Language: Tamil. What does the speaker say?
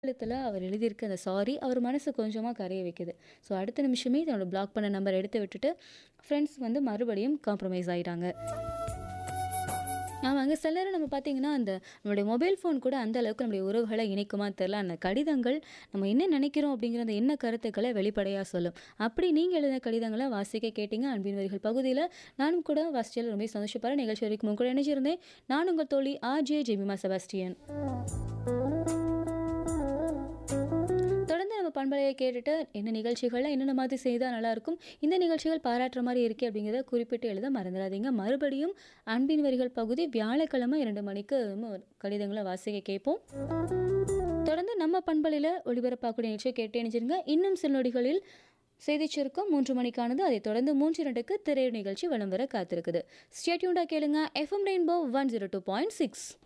எழுத்துல அவர் எழுதியிருக்க அந்த சாரி அவர் மனச கொஞ்சமா கரைய வைக்குது. ஸோ அடுத்த நிமிஷமே தன்னோட பிளாக் பண்ண நம்பர எடுத்து விட்டுட்டு, ஃப்ரெண்ட்ஸ் வந்து மறுபடியும் காம்ப்ரமைஸ் ஆயிட்டாங்க. ஆமாங்க. சில நேரம் நம்ம பார்த்தீங்கன்னா, அந்த நம்மளுடைய மொபைல் ஃபோன் கூட அந்த அளவுக்கு நம்முடைய உறவுகள இணைக்குமான்னு தெரியல. அந்த கடிதங்கள் நம்ம என்ன நினைக்கிறோம் அப்படிங்கிற அந்த எண்ண கருத்துக்கள வெளிப்படையா சொல்லும். அப்படி நீங்க எழுதின கடிதங்கள வாசிக்க கேட்டீங்க அன்பின் வரிகள் பகுதியில. நானும் கூட வாசிச்சதில ரொம்ப சந்தோஷப்படுறேன். நிகழ்ச்சி வரைக்கும் உங்க கூட இணைஞ்சிருந்தேன். நான் உங்கள் தோழி ஆர்ஜே ஜெமிமா செபாஸ்டியன். தொடர்ந்து நம்ம பண்பலைய கேட்டுட்டு, என்ன நிகழ்ச்சிகள்ல என்னென்ன மாதிரி செய்தா நல்லாயிருக்கும், இந்த நிகழ்ச்சிகள் பாராட்டுற மாரி இருக்கே அப்படிங்கிறத குறிப்பிட்டு எழுத மறந்துடாதீங்க. மறுபடியும் அன்பின் வரிகள் பகுதி வியாழக்கிழமை 2 மணிக்கு நம்ம கடிதங்கள வாசிக்க கேட்போம். தொடர்ந்து நம்ம பண்பலையில ஒளிபரப்பாகக்கூடிய நிகழ்ச்சிய கேட்டு இணைஞ்சிருங்க. இன்னும் சில நொடிகளில் செய்திச் சுருக்கம் 3 மணிக்கானது. அதைத் தொடர்ந்து 3:02க்கு திரையரங்கு நிகழ்ச்சி வலம் வர காத்திருக்குது. ஸ்டே டியூன்டா கேளுங்க. FM rainbow 102.6